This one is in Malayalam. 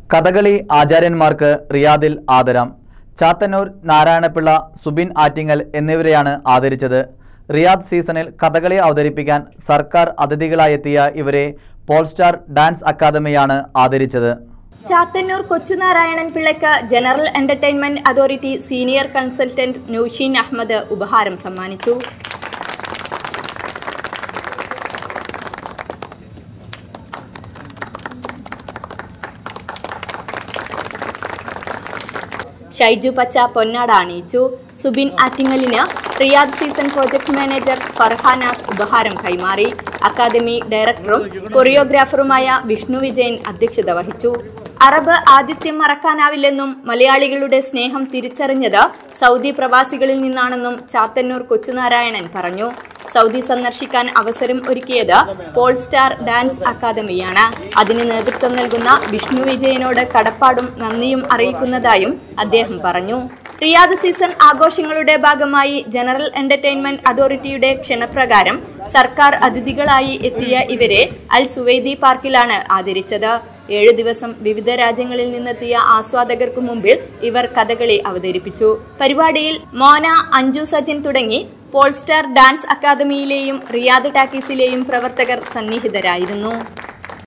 കഥകളി ആചാര്യന്മാർക്ക് റിയാദിൽ ആദരം ചാത്തന്നൂർ നാരായണപിള്ള സുബിൻ ആറ്റിങ്ങൽ എന്നിവരെയാണ് ആദരിച്ചത് റിയാദ് സീസണിൽ കഥകളി അവതരിപ്പിക്കാൻ സർക്കാർ അതിഥികളായെത്തിയ ഇവരെ പോൾസ്റ്റാർ ഡാൻസ് അക്കാദമിയാണ് ആദരിച്ചത് ചാത്തന്നൂർ കൊച്ചുനാരായണൻ പിള്ളയ്ക്ക് general entertainment authority senior consultant Nausheen Ahmed ഉപഹാരം സമ്മാനിച്ചു ഷൈജു പച്ച പൊന്നാട അണിയിച്ചു സുബിൻ ആറ്റിങ്ങലിന് Riyadh season project manager Farhanas ഉപഹാരം കൈമാറി അക്കാദമി ഡയറക്ടറും കൊറിയോഗ്രാഫറുമായ വിഷ്ണു വിജയൻ അധ്യക്ഷത വഹിച്ചു അറബ് ആതിഥ്യം മറക്കാനാവില്ലെന്നും മലയാളികളുടെ സ്നേഹം തിരിച്ചറിഞ്ഞത് സൗദി പ്രവാസികളിൽ നിന്നാണെന്നും ചാത്തന്നൂർ കൊച്ചുനാരായണൻ പറഞ്ഞു സൗദി സന്ദർശിക്കാൻ അവസരം ഒരുക്കിയത് പോൾ സ്റ്റാർ ഡാൻസ് അക്കാദമിയാണ് അതിന് നേതൃത്വം നൽകുന്ന വിഷ്ണു വിജയനോട് കടപ്പാടും നന്ദിയും അറിയിക്കുന്നതായും അദ്ദേഹം പറഞ്ഞു റിയാദ് സീസൺ ആഘോഷങ്ങളുടെ ഭാഗമായി ജനറൽ എന്റർടൈൻമെന്റ് അതോറിറ്റിയുടെ ക്ഷണപ്രകാരം സർക്കാർ അതിഥികളായി എത്തിയ ഇവരെ അൽ സുവൈദി പാർക്കിലാണ് ആദരിച്ചത് ഏഴു ദിവസം വിവിധ രാജ്യങ്ങളിൽ നിന്നെത്തിയ ആസ്വാദകർക്കു മുമ്പിൽ ഇവർ കഥകളി അവതരിപ്പിച്ചു പരിപാടിയിൽ മോന അഞ്ജു സജിൻ തുടങ്ങി പോൾസ്റ്റാർ ഡാൻസ് അക്കാദമിയിലെയും റിയാദ് ടാക്കീസിലെയും പ്രവർത്തകർ സന്നിഹിതരായിരുന്നു